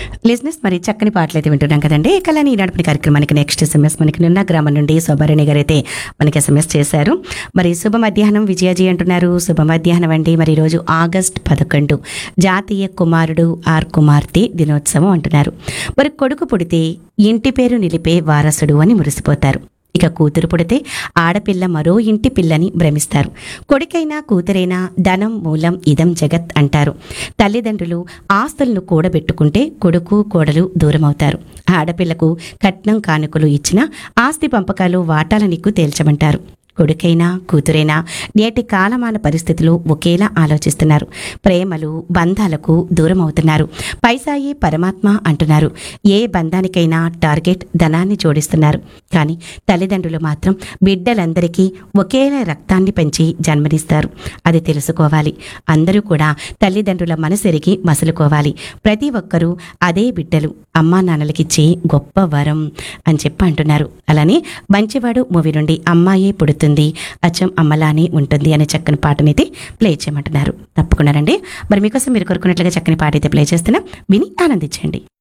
లిజినెస్ మరి చక్కని పాటలు అయితే వింటున్నాం కదండి కళని ఈనాడు కార్యక్రమానికి నెక్స్ట్ ఎస్ఎంఎస్ మనకి నిన్న గ్రామం నుండి శోభారాణి గారు అయితే మనకి ఎస్ఎంఎస్ చేశారు మరి శుభ మధ్యాహ్నం విజయాజీ అంటున్నారు శుభ మధ్యాహ్నం అండి మరి ఈరోజు ఆగస్ట్ పదకొండు జాతీయ కుమారుడు ఆర్ కుమార్తె దినోత్సవం అంటున్నారు మరి కొడుకు పుడితే ఇంటి పేరు నిలిపే వారసుడు అని మురిసిపోతారు ఇక కూతురు పుడితే ఆడపిల్ల మరో ఇంటి పిల్లని భ్రమిస్తారు కొడుకైనా కూతురైనా ధనం మూలం ఇదం జగత్ అంటారు తల్లిదండ్రులు ఆస్తులను కూడబెట్టుకుంటే కొడుకు కోడలు దూరమవుతారు ఆడపిల్లకు కట్నం కానుకలు ఇచ్చినా ఆస్తి పంపకాలు వాటాల నీకు తేల్చమంటారు కొడుకైనా కూతురైనా నేటి కాలమాన పరిస్థితులు ఒకేలా ఆలోచిస్తున్నారు ప్రేమలు బంధాలకు దూరం అవుతున్నారు పైసాయే పరమాత్మ అంటున్నారు ఏ బంధానికైనా టార్గెట్ ధనాన్ని జోడిస్తున్నారు కానీ తల్లిదండ్రులు మాత్రం బిడ్డలందరికీ ఒకేలా రక్తాన్ని పెంచి జన్మనిస్తారు అది తెలుసుకోవాలి అందరూ కూడా తల్లిదండ్రుల మనసెరిగి మసులుకోవాలి ప్రతి ఒక్కరూ అదే బిడ్డలు అమ్మా నాన్నలకిచ్చే గొప్ప వరం అని చెప్పి అంటున్నారు అలానే మంచివాడు మూవీ నుండి అమ్మాయే పుడుతుంది అచ్చం అమ్మలానే ఉంటుంది అనే చక్కని పాటనైతే ప్లే చేయమంటున్నారు తప్పకుండా రండి మరి మీకోసం మీరు కోరుకున్నట్లుగా చక్కని పాట అయితే ప్లే చేస్తున్నా విని ఆనందించండి